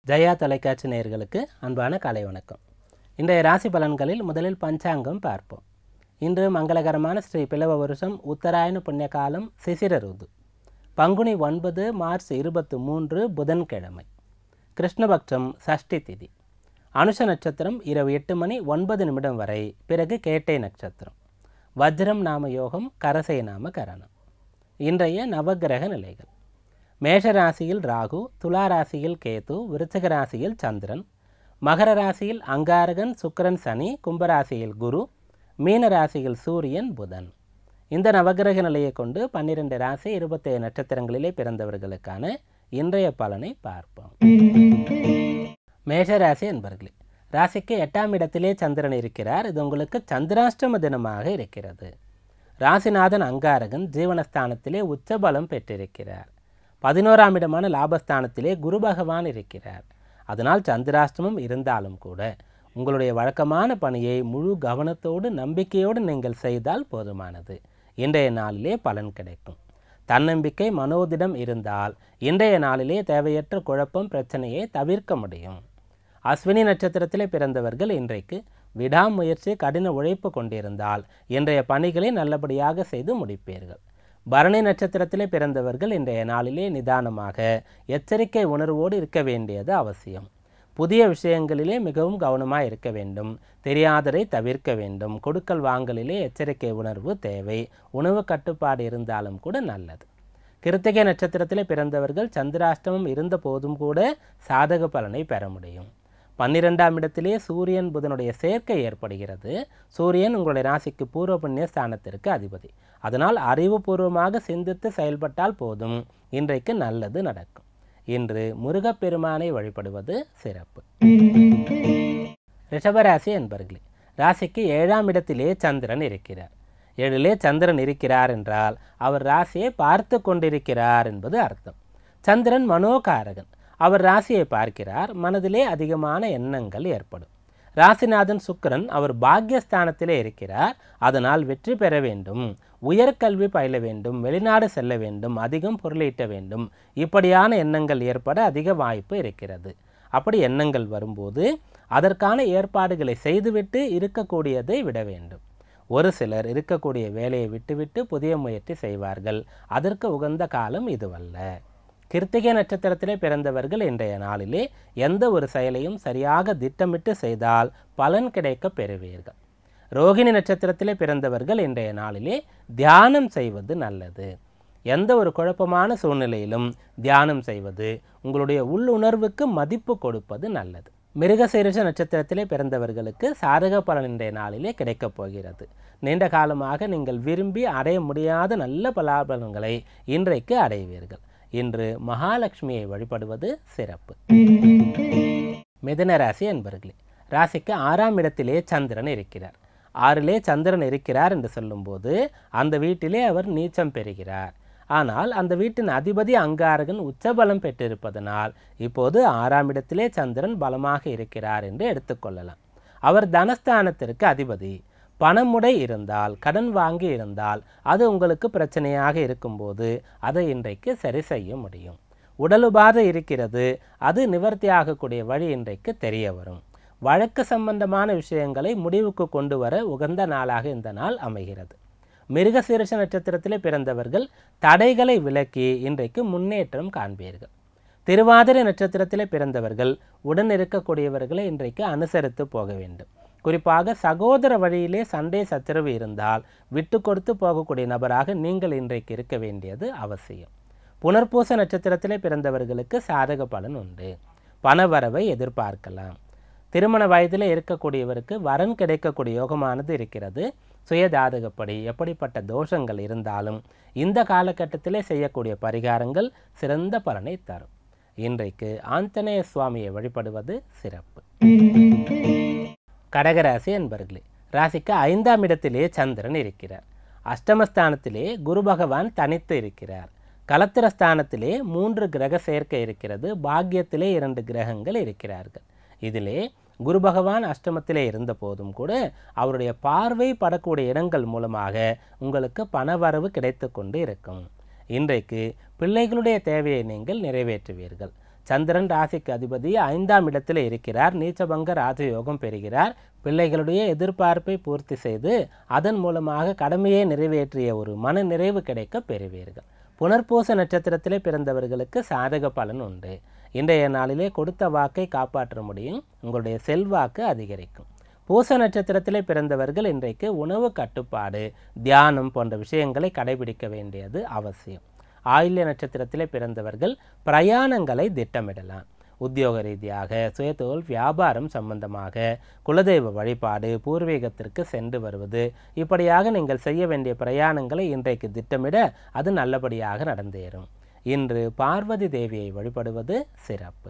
ஜெயா தொலைக்காட்சி நேயர்களுக்கு அன்பான காலை வணக்கம் இன்றைய ராசி பலன்களில் முதலில் பஞ்சாங்கம் பார்ப்போம் இன்று மங்களகரமான ஸ்ரீ பிளவ வருஷம் உத்தராயண புண்ணிய காலம் சிசிர ருது பங்குனி ஒன்பது மார்ச் இருபத்து மூன்று புதன்கிழமை கிருஷ்ணபக்ஷம் சஷ்டி திதி அனுஷ நட்சத்திரம் இரவு எட்டு மணி ஒன்பது நிமிடம் வரை பிறகு கேட்டை நட்சத்திரம் வஜ்ரம் நாம யோகம் கரசை நாம கரணம் இன்றைய நவக்கிரக நிலைகள் மேஷ ராசியில் ராகு துலா ராசியில் கேது விருச்சிக ராசியில் சந்திரன் மகர ராசியில் அங்காரகன் சுக்கிரன் சனி கும்பராசியில் குரு மீன ராசியில் சூரியன் புதன் இந்த நவக்கிரக நிலையை கொண்டு பன்னிரண்டு ராசி இருபத்தேழு நட்சத்திரங்களிலே பிறந்தவர்களுக்கான இன்றைய பலனை பார்ப்போம் மேஷ ராசி என்பர்களே ராசிக்கு எட்டாம் இடத்திலே சந்திரன் இருக்கிறார் இது உங்களுக்கு சந்திராஷ்டம தினமாக இருக்கிறது ராசிநாதன் அங்காரகன் ஜீவனஸ்தானத்திலே உச்சபலம் பெற்றிருக்கிறார் பதினோராம் இடமான லாபஸ்தானத்திலே குரு பகவான் இருக்கிறார் அதனால் சந்திராஷ்டமம் இருந்தாலும் கூட உங்களுடைய வழக்கமான பணியை முழு கவனத்தோடு நம்பிக்கையோடு நீங்கள் செய்தால் போதுமானது இன்றைய நாளிலே பலன் கிடைக்கும் தன்னம்பிக்கை மனோதிடம் இருந்தால் இன்றைய நாளிலே தேவையற்ற குழப்பம் பிரச்சனையை தவிர்க்க முடியும் அஸ்வினி நட்சத்திரத்திலே பிறந்தவர்கள் இன்றைக்கு விடாமுயற்சி கடின உழைப்பு கொண்டிருந்தால் இன்றைய பணிகளை நல்லபடியாக செய்து முடிப்பீர்கள் பரணி நட்சத்திரத்திலே பிறந்தவர்கள் இன்றைய நாளிலே நிதானமாக எச்சரிக்கை உணர்வோடு இருக்க வேண்டியது அவசியம் புதிய விஷயங்களிலே மிகவும் கவனமாக இருக்க வேண்டும் தெரியாததை தவிர்க்க வேண்டும் கொடுக்கல் வாங்கலிலே எச்சரிக்கை உணர்வு தேவை உணவு கட்டுப்பாடு இருந்தாலும் கூட நல்லது கிருத்திகை நட்சத்திரத்திலே பிறந்தவர்கள் சந்திராஷ்டமம் இருந்த போதும் கூட சாதக பலனை பெற முடியும் பன்னிரெண்டாம் இடத்திலே சூரியன் புதனுடைய சேர்க்கை ஏற்படுகிறது சூரியன் உங்களுடைய ராசிக்கு பூர்வ புண்ணிய ஸ்தானத்திற்கு அதிபதி அதனால் அறிவுபூர்வமாக சிந்தித்து செயல்பட்டால் போதும் இன்றைக்கு நல்லது நடக்கும் இன்று முருகப்பெருமானை வழிபடுவது சிறப்பு ரிஷபராசி என்பர்களே ராசிக்கு ஏழாம் இடத்திலே சந்திரன் இருக்கிறார் ஏழிலே சந்திரன் இருக்கிறார் என்றால் அவர் ராசியை பார்த்து கொண்டிருக்கிறார் என்பது அர்த்தம் சந்திரன் மனோகாரகன் அவர் ராசியை பார்க்கிறார் மனதிலே அதிகமான எண்ணங்கள் ஏற்படும் ராசிநாதன் சுக்கரன் அவர் பாக்யஸ்தானத்திலே இருக்கிறார் அதனால் வெற்றி பெற வேண்டும் உயர்கல்வி பயில வேண்டும் வெளிநாடு செல்ல வேண்டும் அதிகம் பொருளீட்ட வேண்டும் இப்படியான எண்ணங்கள் ஏற்பட அதிக வாய்ப்பு இருக்கிறது அப்படி எண்ணங்கள் வரும்போது அதற்கான ஏற்பாடுகளை செய்துவிட்டு இருக்கக்கூடியதை விட வேண்டும் ஒரு சிலர் இருக்கக்கூடிய வேலையை விட்டுவிட்டு புதிய முயற்சி செய்வார்கள் அதற்கு உகந்த காலம் இதுவல்ல கிருத்திகை நட்சத்திரத்திலே பிறந்தவர்கள் இன்றைய நாளிலே எந்த ஒரு செயலையும் சரியாக திட்டமிட்டு செய்தால் பலன் கிடைக்க பெறுவீர்கள் ரோகிணி நட்சத்திரத்திலே பிறந்தவர்கள் இன்றைய நாளிலே தியானம் செய்வது நல்லது எந்த ஒரு குழப்பமான சூழ்நிலையிலும் தியானம் செய்வது உங்களுடைய உள்ளுணர்வுக்கு மதிப்பு கொடுப்பது நல்லது மிருகசீரிஷ நட்சத்திரத்திலே பிறந்தவர்களுக்கு சாதக பலன் இன்றைய நாளிலே கிடைக்கப் போகிறது நீண்ட காலமாக நீங்கள் விரும்பி அடைய முடியாத நல்ல பலாபலன்களை இன்றைக்கு அடைவீர்கள் இன்று மகாலட்சுமியை வழிபடுவது சிறப்பு மிதன ராசி என்பர்களே ராசிக்கு ஆறாம் இடத்திலே சந்திரன் இருக்கிறார் ஆறிலே சந்திரன் இருக்கிறார் என்று சொல்லும்போது அந்த வீட்டிலே அவர் நீச்சம் பெறுகிறார் ஆனால் அந்த வீட்டின் அதிபதி அங்காரகன் உச்சபலம் பெற்றிருப்பதனால் இப்போது ஆறாம் இடத்திலே சந்திரன் பலமாக இருக்கிறார் என்று எடுத்துக்கொள்ளலாம் அவர் தனஸ்தானத்திற்கு அதிபதி பணமுடை இருந்தால் கடன் வாங்கி இருந்தால் அது உங்களுக்கு பிரச்சனையாக இருக்கும்போது அதை இன்றைக்கு சரி செய்ய முடியும் உடலுபாதை இருக்கிறது அது நிவர்த்தி ஆகக்கூடிய வழி இன்றைக்கு தெரிய வரும் வழக்கு சம்பந்தமான விஷயங்களை முடிவுக்கு கொண்டு வர உகந்த நாளாக இந்த நாள் அமைகிறது மிருகசீரிஷ நட்சத்திரத்திலே பிறந்தவர்கள் தடைகளை விலக்கி இன்றைக்கு முன்னேற்றம் காண்பீர்கள் திருவாதிரை நட்சத்திரத்திலே பிறந்தவர்கள் உடன் இருக்கக்கூடியவர்களை இன்றைக்கு அனுசரித்து போக வேண்டும் குறிப்பாக சகோதர வழியிலே சண்டை சச்சரவு இருந்தால் விட்டு கொடுத்து போகக்கூடிய நபராக நீங்கள் இன்றைக்கு இருக்க வேண்டியது அவசியம் புனர்பூச நட்சத்திரத்திலே பிறந்தவர்களுக்கு சாதக பலன் உண்டு பணவரவை எதிர்பார்க்கலாம் திருமண வயதில் இருக்கக்கூடியவருக்கு வரன் கிடைக்கக்கூடிய யோகமானது இருக்கிறது சுயஜாதகப்படி எப்படிப்பட்ட தோஷங்கள் இருந்தாலும் இந்த காலகட்டத்திலே செய்யக்கூடிய பரிகாரங்கள் சிறந்த பலனை தரும் இன்றைக்கு ஆஞ்சநேய சுவாமியை வழிபடுவது சிறப்பு கடகராசி என்பர்களே ராசிக்கு ஐந்தாம் இடத்திலே சந்திரன் இருக்கிறார் அஷ்டமஸ்தானத்திலே குரு பகவான் தனித்து இருக்கிறார் கலத்திரஸ்தானத்திலே மூன்று கிரக சேர்க்கை இருக்கிறது பாக்கியத்திலே இரண்டு கிரகங்கள் இருக்கிறார்கள் இதிலே குரு பகவான் அஷ்டமத்திலே இருந்த போதும் கூட அவருடைய பார்வை படக்கூடிய இடங்கள் மூலமாக உங்களுக்கு பணவரவு கிடைத்து கொண்டு இருக்கும் இன்றைக்கு பிள்ளைகளுடைய தேவையை நீங்கள் நிறைவேற்றுவீர்கள் சந்திரன் ராசிக்கு அதிபதி ஐந்தாம் இடத்தில் இருக்கிறார் நீச்சபங்க ராஜயோகம் பெறுகிறார் பிள்ளைகளுடைய எதிர்பார்ப்பை பூர்த்தி செய்து அதன் மூலமாக கடமையை நிறைவேற்றிய ஒரு மன நிறைவு கிடைக்க பெறுவீர்கள் புனர்பூச நட்சத்திரத்திலே பிறந்தவர்களுக்கு சாதக பலன் உண்டு இன்றைய நாளிலே கொடுத்த வாக்கை காப்பாற்ற முடியும் உங்களுடைய செல்வாக்கு அதிகரிக்கும் பூச நட்சத்திரத்திலே பிறந்தவர்கள் இன்றைக்கு உணவு கட்டுப்பாடு தியானம் போன்ற விஷயங்களை கடைபிடிக்க வேண்டியது அவசியம் ஆயில்ய நட்சத்திரத்திலே பிறந்தவர்கள் பிரயாணங்களை திட்டமிடலாம் உத்தியோக ரீதியாக சுயதொழில் வியாபாரம் சம்பந்தமாக குலதெய்வ வழிபாடு பூர்வீகத்திற்கு சென்று வருவது இப்படியாக நீங்கள் செய்ய வேண்டிய பிரயாணங்களை இன்றைக்கு திட்டமிட அது நல்லபடியாக நடந்தேறும் இன்று பார்வதி தேவியை வழிபடுவது சிறப்பு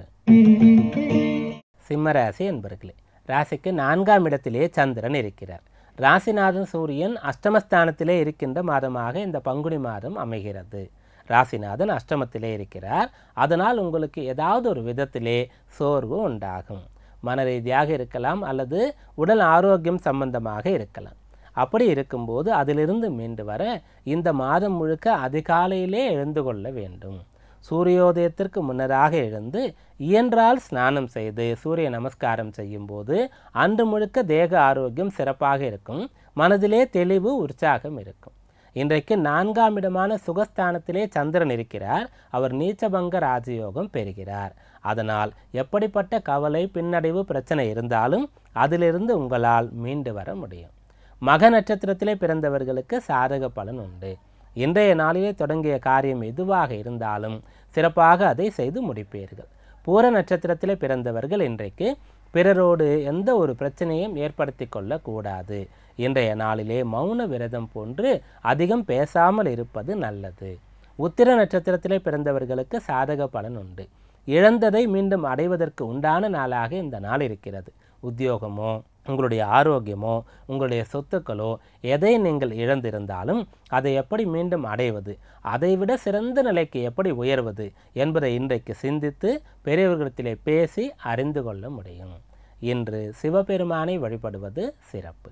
சிம்மராசி என்பர்களே ராசிக்கு நான்காம் இடத்திலே சந்திரன் இருக்கிறார் ராசிநாதன் சூரியன் அஷ்டமஸ்தானத்திலே இருக்கின்ற மாதமாக இந்த பங்குனி மாதம் அமைகிறது ராசிநாதன் அஷ்டமத்திலே இருக்கிறார் அதனால் உங்களுக்கு ஏதாவது ஒரு விதத்திலே சோர்வு உண்டாகும் மன ரீதியாக இருக்கலாம் அல்லது உடல் ஆரோக்கியம் சம்பந்தமாக இருக்கலாம் அப்படி இருக்கும்போது அதிலிருந்து மீண்டு வர இந்த மாதம் முழுக்க அதிகாலையிலே எழுந்து கொள்ள வேண்டும் சூரியோதயத்திற்கு முன்னராக எழுந்து இயன்றால் ஸ்நானம் செய்து சூரிய நமஸ்காரம் செய்யும்போது அன்று முழுக்க தேக ஆரோக்கியம் சிறப்பாக இருக்கும் மனதிலே தெளிவு உற்சாகம் இருக்கும் இன்றைக்கு நான்காம் இடமான சுகஸ்தானத்திலே சந்திரன் இருக்கிறார் அவர் நீச்சபங்க ராஜயோகம் பெறுகிறார் அதனால் எப்படிப்பட்ட கவலை பின்னடைவு பிரச்சனை இருந்தாலும் அதிலிருந்து உங்களால் மீண்டு வர முடியும் மக நட்சத்திரத்திலே பிறந்தவர்களுக்கு சாதக பலன் உண்டு இன்றைய நாளிலே தொடங்கிய காரியம் எதுவாக இருந்தாலும் சிறப்பாக அதை செய்து முடிப்பீர்கள் பூர நட்சத்திரத்திலே பிறந்தவர்கள் இன்றைக்கு பிறரோடு எந்த ஒரு பிரச்சனையும் ஏற்படுத்தி கொள்ளக்கூடாது இன்றைய நாளிலே மௌன விரதம் போன்று அதிகம் பேசாமல் இருப்பது நல்லது உத்திர நட்சத்திரத்திலே பிறந்தவர்களுக்கு சாதக பலன் உண்டு இழந்ததை மீண்டும் அடைவதற்கு உண்டான நாளாக இந்த நாள் இருக்கிறது உத்தியோகமோ உங்களுடைய ஆரோக்கியமோ உங்களுடைய சொத்துக்களோ எதை நீங்கள் இழந்திருந்தாலும் அதை எப்படி மீண்டும் அடைவது அதைவிட சிறந்த நிலைக்கு எப்படி உயர்வது என்பதை இன்றைக்கு சிந்தித்து பெரியவர்களிடத்திலே பேசி அறிந்து கொள்ள முடியும் இன்று சிவபெருமானை வழிபடுவது சிறப்பு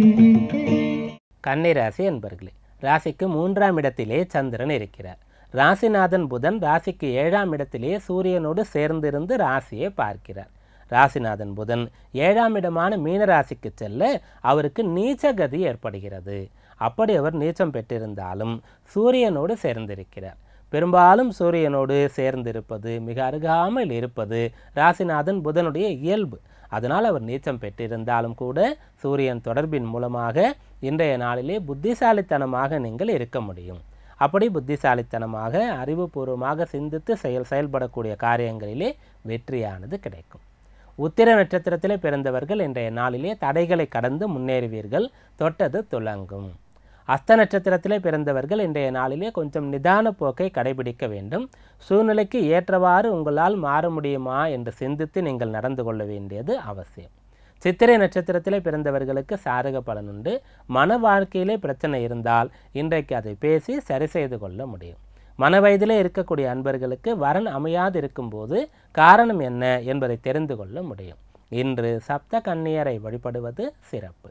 கன்னிராசி என்பர்களே ராசிக்கு மூன்றாம் இடத்திலே சந்திரன் இருக்கிறார் ராசிநாதன் புதன் ராசிக்கு ஏழாம் இடத்திலே சூரியனோடு சேர்ந்திருந்து ராசியை பார்க்கிறார் ராசிநாதன் புதன் ஏழாம் இடமான மீன ராசிக்கு செல்ல அவருக்கு நீச்சகதி ஏற்படுகிறது அப்படி அவர் நீச்சம் பெற்றிருந்தாலும் சூரியனோடு சேர்ந்திருக்கிறார் பெரும்பாலும் சூரியனோடு சேர்ந்திருப்பது மிக அருகாமல் இருப்பது ராசிநாதன் புதனுடைய இயல்பு அதனால் அவர் நீச்சம் பெற்றிருந்தாலும் கூட சூரியன் தொடர்பின் மூலமாக இன்றைய நாளிலே புத்திசாலித்தனமாக நீங்கள் இருக்க முடியும் அப்படி புத்திசாலித்தனமாக அறிவுபூர்வமாக சிந்தித்து செயல் செயல்படக்கூடிய காரியங்களிலே வெற்றியானது கிடைக்கும் உத்திர நட்சத்திரத்திலே பிறந்தவர்கள் இன்றைய நாளிலே தடைகளை கடந்து முன்னேறுவீர்கள் தொட்டது துலங்கும் அஸ்த நட்சத்திரத்திலே பிறந்தவர்கள் இன்றைய நாளிலே கொஞ்சம் நிதான போக்கை கடைபிடிக்க வேண்டும் சூழ்நிலைக்கு ஏற்றவாறு உங்களால் மாற முடியுமா என்று சிந்தித்து நீங்கள் நடந்து கொள்ள வேண்டியது அவசியம் சித்திரை நட்சத்திரத்திலே பிறந்தவர்களுக்கு சாதக பலன் உண்டு மன வாழ்க்கையிலே பிரச்சனை இருந்தால் இன்றைக்கு அதை பேசி சரி செய்து கொள்ள முடியும் மன வயதிலே இருக்கக்கூடிய அன்பர்களுக்கு வரன் அமையாது இருக்கும்போது காரணம் என்ன என்பதை தெரிந்து கொள்ள முடியும் இன்று சப்த கன்னியரை வழிபடுவது சிறப்பு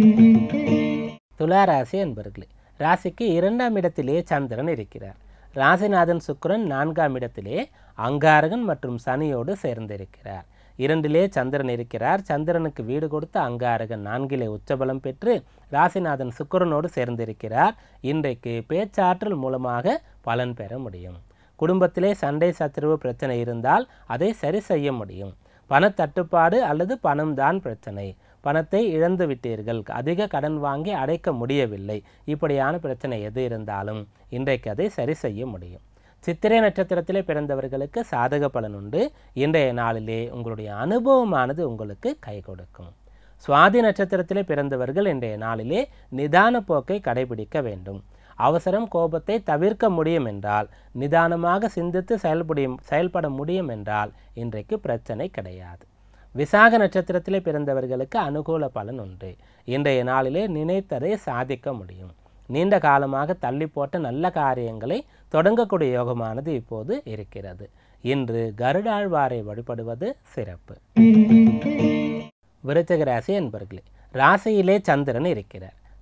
துளாராசி என்பர்களே ராசிக்கு இரண்டாம் இடத்திலே சந்திரன் இருக்கிறார் ராசிநாதன் சுக்கிரன் நான்காம் இடத்திலே அங்காரகன் மற்றும் சனியோடு சேர்ந்திருக்கிறார் இரண்டிலே சந்திரன் இருக்கிறார் சந்திரனுக்கு வீடு கொடுத்த அங்காரகன் நான்கிலே உச்சபலம் பெற்று ராசிநாதன் சுக்கிரனோடு சேர்ந்திருக்கிறார் இன்றைக்கு பேச்சாற்றல் மூலமாக பலன் பெற முடியும் குடும்பத்திலே சண்டை சச்சரவு பிரச்சனை இருந்தால் அதை சரி செய்ய முடியும் பணத்தட்டுப்பாடு அல்லது பணம்தான் பிரச்சனை பணத்தை இழந்து விட்டீர்கள் அதிக கடன் வாங்கி அடைக்க முடியவில்லை இப்படியான பிரச்சனை எது இருந்தாலும் இன்றைக்கு அதை சரி செய்ய முடியும் சித்திரை நட்சத்திரத்திலே பிறந்தவர்களுக்கு சாதக பலன் உண்டு இன்றைய நாளிலே உங்களுடைய அனுபவமானது உங்களுக்கு கை கொடுக்கும் சுவாதி நட்சத்திரத்திலே பிறந்தவர்கள் இன்றைய நாளிலே நிதான போக்கை கடைபிடிக்க வேண்டும் அவசரம் கோபத்தை தவிர்க்க முடியும் என்றால் நிதானமாக சிந்தித்து செயல்படியும் செயல்பட முடியும் என்றால் இன்றைக்கு பிரச்சனை கிடையாது விசாக நட்சத்திரத்திலே பிறந்தவர்களுக்கு அனுகூல பலன் உண்டு இன்றைய நாளிலே நினைத்ததை சாதிக்க முடியும் நீண்ட காலமாக தள்ளி போட்ட நல்ல காரியங்களை தொடங்கக்கூடிய யோகமானது இப்போது இருக்கிறது இன்று கருடாழ்வாரை வழிபடுவது சிறப்பு விருச்சக ராசி என்பர்களே ராசியிலே சந்திரன் இருக்கிறார்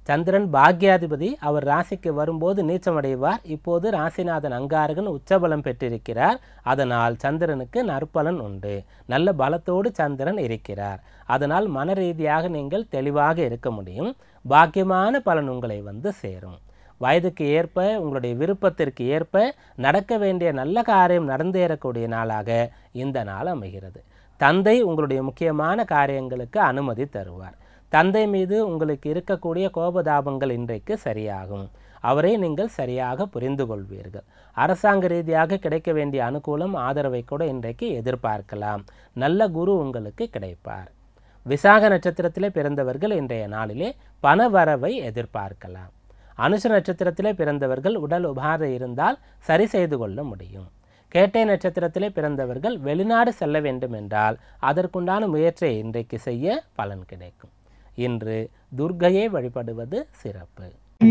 சந்திரன் பாக்யாதிபதி அவர் ராசிக்கு வரும்போது நீச்சமடைவார் இப்போது ராசிநாதன் அங்காரகன் உச்சபலம் பெற்றிருக்கிறார் அதனால் சந்திரனுக்கு நற்பலன் உண்டு நல்ல பலத்தோடு சந்திரன் இருக்கிறார் அதனால் மன ரீதியாக நீங்கள் தெளிவாக இருக்க முடியும் பாக்கியமான பலன் உங்களை வந்து சேரும் வயதுக்கு ஏற்ப உங்களுடைய விருப்பத்திற்கு ஏற்ப நடக்க வேண்டிய நல்ல காரியம் நடந்தேறக்கூடிய நாளாக இந்த நாள் அமைகிறது தந்தை உங்களுடைய முக்கியமான காரியங்களுக்கு அனுமதி தருவார் தந்தை மீது உங்களுக்கு இருக்கக்கூடிய கோபதாபங்கள் இன்றைக்கு சரியாகும் அவரை நீங்கள் சரியாக புரிந்து கொள்வீர்கள் அரசாங்க ரீதியாக கிடைக்க வேண்டிய அனுகூலம் ஆதரவை கூட இன்றைக்கு எதிர்பார்க்கலாம் நல்ல குரு உங்களுக்கு கிடைப்பார் விசாக நட்சத்திரத்திலே பிறந்தவர்கள் இன்றைய நாளிலே பண வரவை எதிர்பார்க்கலாம் அனுஷ நட்சத்திரத்திலே பிறந்தவர்கள் உடல் உபாதை இருந்தால் சரி செய்து கொள்ள முடியும் கேட்டை நட்சத்திரத்திலே பிறந்தவர்கள் வெளிநாடு செல்ல வேண்டும் என்றால் அதற்குண்டான முயற்சியை இன்றைக்கு செய்ய பலன் கிடைக்கும் இன்று துர்க்கையை வழிபடுவது சிறப்பு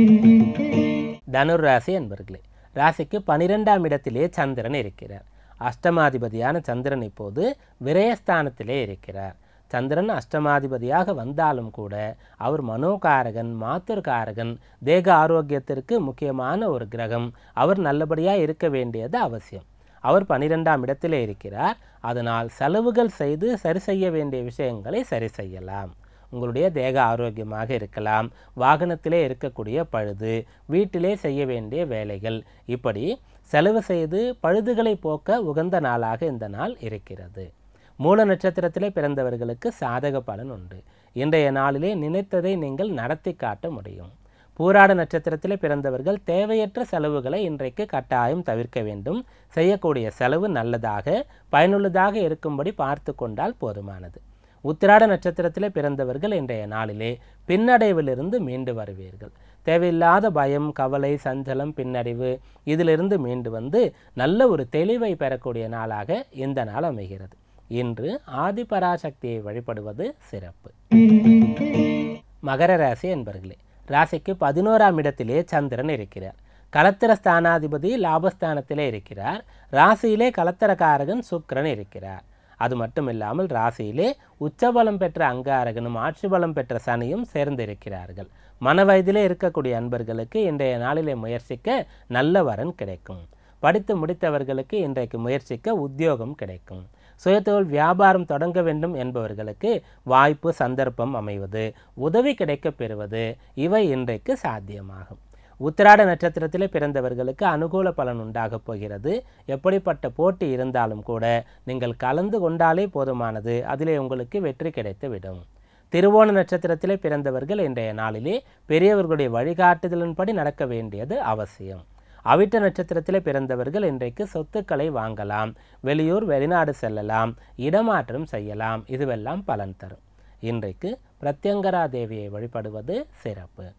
தனுர் ராசி என்பர்களே ராசிக்கு பனிரெண்டாம் இடத்திலே சந்திரன் இருக்கிறார் அஷ்டமாதிபதியான சந்திரன் இப்போது விரயஸ்தானத்திலே இருக்கிறார் சந்திரன் அஷ்டமாதிபதியாக வந்தாலும் கூட அவர் மனோகாரகன் மாத்திருக்காரகன் தேக ஆரோக்கியத்திற்கு முக்கியமான ஒரு கிரகம் அவர் நல்லபடியாக இருக்க வேண்டியது அவசியம் அவர் பனிரெண்டாம் இடத்திலே இருக்கிறார் அதனால் செலவுகள் செய்து சரி செய்ய வேண்டிய விஷயங்களை சரி செய்யலாம் உங்களுடைய தேக ஆரோக்கியமாக இருக்கலாம் வாகனத்திலே இருக்கக்கூடிய பழுது வீட்டிலே செய்ய வேண்டிய வேலைகள் இப்படி செலவு செய்து பழுதுகளை போக்க உகந்த நாளாக இந்த நாள் இருக்கிறது மூல நட்சத்திரத்திலே பிறந்தவர்களுக்கு சாதக பலன் உண்டு இன்றைய நாளிலே நினைத்ததை நீங்கள் நடத்தி காட்ட முடியும் பூராட நட்சத்திரத்திலே பிறந்தவர்கள் தேவையற்ற செலவுகளை இன்றைக்கு கட்டாயம் தவிர்க்க வேண்டும் செய்யக்கூடிய செலவு நல்லதாக பயனுள்ளதாக இருக்கும்படி பார்த்து கொண்டால் போதுமானது உத்திராட நட்சத்திரத்திலே பிறந்தவர்கள் இன்றைய நாளிலே பின்னடைவிலிருந்து மீண்டு வருவீர்கள் தேவையில்லாத பயம் கவலை சஞ்சலம் பின்னடைவு இதிலிருந்து மீண்டு வந்து நல்ல ஒரு தெளிவை பெறக்கூடிய நாளாக இந்த நாள் அமைகிறது இன்று ஆதிபராசக்தியை வழிபடுவது சிறப்பு மகர ராசி என்பர்களே ராசிக்கு பதினோராம் இடத்திலே சந்திரன் இருக்கிறார் கலத்திர ஸ்தானாதிபதி லாபஸ்தானத்திலே இருக்கிறார் ராசியிலே கலத்திரக்காரகன் சுக்கிரன் இருக்கிறார் அது மட்டும் இல்லாமல் ராசியிலே உச்சபலம் பெற்ற அங்காரகனும் ஆட்சி பலம் பெற்ற சனியும் சேர்ந்திருக்கிறார்கள் மன வயதிலே இருக்கக்கூடிய அன்பர்களுக்கு இன்றைய நாளிலே முயற்சிக்க நல்ல வரன் கிடைக்கும் படித்து முடித்தவர்களுக்கு இன்றைக்கு முயற்சிக்க உத்தியோகம் கிடைக்கும் சுயதொழில் வியாபாரம் தொடங்க வேண்டும் என்பவர்களுக்கு வாய்ப்பு சந்தர்ப்பம் அமைவது உதவி கிடைக்கப் பெறுவது இவை இன்றைக்கு சாத்தியமாகும் உத்திராட நட்சத்திரத்திலே பிறந்தவர்களுக்கு அனுகூல பலன் உண்டாகப் போகிறது எப்படிப்பட்ட போட்டி இருந்தாலும் கூட நீங்கள் கலந்து கொண்டாலே போதுமானது அதிலே உங்களுக்கு வெற்றி கிடைத்துவிடும் திருவோண நட்சத்திரத்திலே பிறந்தவர்கள் இன்றைய நாளிலே பெரியவர்களுடைய வழிகாட்டுதலின்படி நடக்க வேண்டியது அவசியம் அவிட்ட நட்சத்திரத்திலே பிறந்தவர்கள் இன்றைக்கு சொத்துக்களை வாங்கலாம் வெளியூர் வெளிநாடு செல்லலாம் இடமாற்றம் செய்யலாம் இதுவெல்லாம் பலன் தரும் இன்றைக்கு பிரத்யங்கரா தேவியை வழிபடுவது சிறப்பு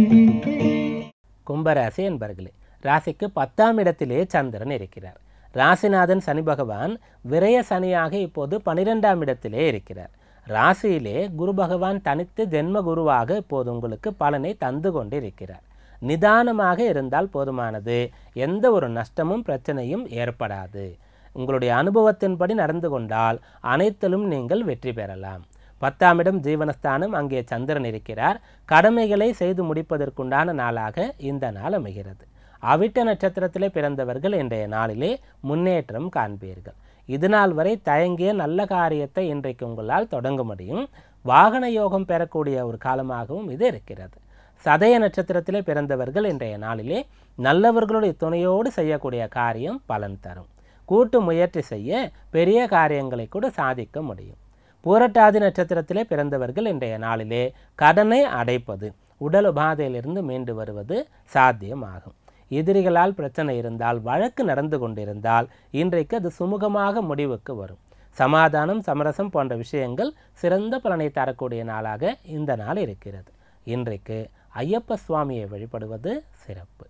கும்பராசி என்பர்களே ராசிக்கு பத்தாம் இடத்திலே சந்திரன் இருக்கிறார் ராசிநாதன் சனி பகவான் விரய சனியாக இப்போது பனிரெண்டாம் இடத்திலே இருக்கிறார் ராசியிலே குரு பகவான் தனித்து ஜென்ம குருவாக இப்போது உங்களுக்கு பலனை தந்து கொண்டிருக்கிறார் நிதானமாக இருந்தால் போதுமானது எந்த ஒரு நஷ்டமும் பிரச்சனையும் ஏற்படாது உங்களுடைய அனுபவத்தின்படி நடந்து கொண்டால் அனைத்திலும் நீங்கள் வெற்றி பெறலாம் பத்தாம் இடம் ஜீவனஸ்தானம் அங்கே சந்திரன் இருக்கிறார் கடமைகளை செய்து முடிப்பதற்குண்டான நாளாக இந்த நாள் அமைகிறது அவிட்ட நட்சத்திரத்திலே பிறந்தவர்கள் இன்றைய நாளிலே முன்னேற்றம் காண்பீர்கள் இது நாள் வரை தயங்கிய நல்ல காரியத்தை இன்றைக்கு உங்களால் தொடங்க முடியும் வாகன யோகம் பெறக்கூடிய ஒரு காலமாகவும் இது இருக்கிறது சதய நட்சத்திரத்திலே பிறந்தவர்கள் இன்றைய நாளிலே நல்லவர்களுடைய துணையோடு செய்யக்கூடிய காரியம் பலன் தரும் கூட்டு முயற்சி செய்ய பெரிய காரியங்களை கூட சாதிக்க முடியும் பூரட்டாதி நட்சத்திரத்திலே பிறந்தவர்கள் இன்றைய நாளிலே கடனை அடைப்பது உடல் உபாதையிலிருந்து மீண்டு வருவது சாத்தியமாகும் எதிரிகளால் பிரச்சனை இருந்தால் வழக்கு நடந்து கொண்டிருந்தால் இன்றைக்கு அது சுமூகமாக முடிவுக்கு வரும் சமாதானம் சமரசம் போன்ற விஷயங்கள் சிறந்த பலனை தரக்கூடிய நாளாக இந்த நாள் இருக்கிறது இன்றைக்கு ஐயப்ப சுவாமியை வழிபடுவது சிறப்பு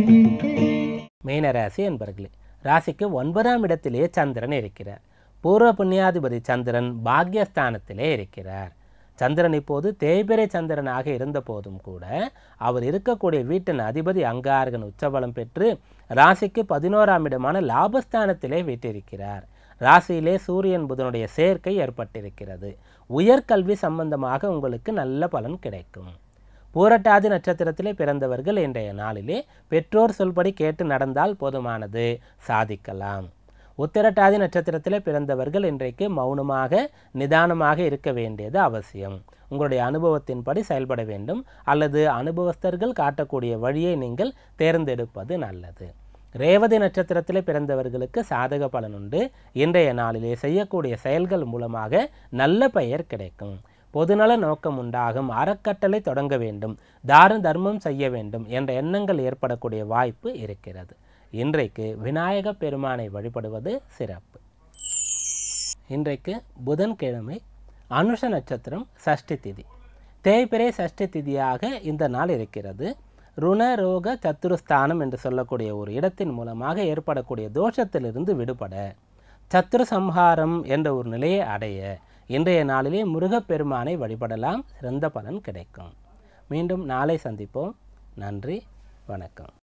மீனராசி என்பர்களே ராசிக்கு ஒன்பதாம் இடத்திலே சந்திரன் இருக்கிறார் பூர்வ புண்ணியாதிபதி சந்திரன் பாக்யஸ்தானத்திலே இருக்கிறார் சந்திரன் இப்போது தேய்பிரை சந்திரனாக இருந்த போதும் கூட அவர் இருக்கக்கூடிய வீட்டின் அதிபதி அங்காரகன் உச்சபலம் பெற்று ராசிக்கு பதினோராம் இடமான லாபஸ்தானத்திலே வீட்டிருக்கிறார் ராசியிலே சூரியன் புதனுடைய சேர்க்கை ஏற்பட்டிருக்கிறது உயர்கல்வி சம்பந்தமாக உங்களுக்கு நல்ல பலன் கிடைக்கும் பூரட்டாதி நட்சத்திரத்திலே பிறந்தவர்கள் இன்றைய நாளிலே பெற்றோர் சொல்படி கேட்டு நடந்தால் போதுமானது சாதிக்கலாம் உத்திரட்டாதி நட்சத்திரத்திலே பிறந்தவர்கள் இன்றைக்கு மௌனமாக நிதானமாக இருக்க வேண்டியது அவசியம் உங்களுடைய அனுபவத்தின்படி செயல்பட வேண்டும் அல்லது அனுபவஸ்தர்கள் காட்டக்கூடிய வழியை நீங்கள் தேர்ந்தெடுப்பது நல்லது ரேவதி நட்சத்திரத்திலே பிறந்தவர்களுக்கு சாதக பலன் உண்டு இன்றைய நாளிலே செய்யக்கூடிய செயல்கள் மூலமாக நல்ல பெயர் கிடைக்கும் பொதுநல நோக்கம் உண்டாகும் அறக்கட்டளை தொடங்க வேண்டும் தான தர்மம் செய்ய வேண்டும் என்ற எண்ணங்கள் ஏற்படக்கூடிய வாய்ப்பு இருக்கிறது இன்றைக்கு விநாயக பெருமானை வழிபடுவது சிறப்பு இன்றைக்கு புதன்கிழமை அனுஷ நட்சத்திரம் சஷ்டி திதி தேய்பிரை சஷ்டி திதியாக இந்த நாள் இருக்கிறது ருணரோக சத்துருஸ்தானம் என்று சொல்லக்கூடிய ஒரு இடத்தின் மூலமாக ஏற்படக்கூடிய தோஷத்திலிருந்து விடுபட சத்துரு சம்ஹாரம் என்ற ஒரு நிலையை அடைய இன்றைய நாளிலே முருகப்பெருமானை வழிபடலாம் சிறந்த பலன் கிடைக்கும் மீண்டும் நாளை சந்திப்போம் நன்றி வணக்கம்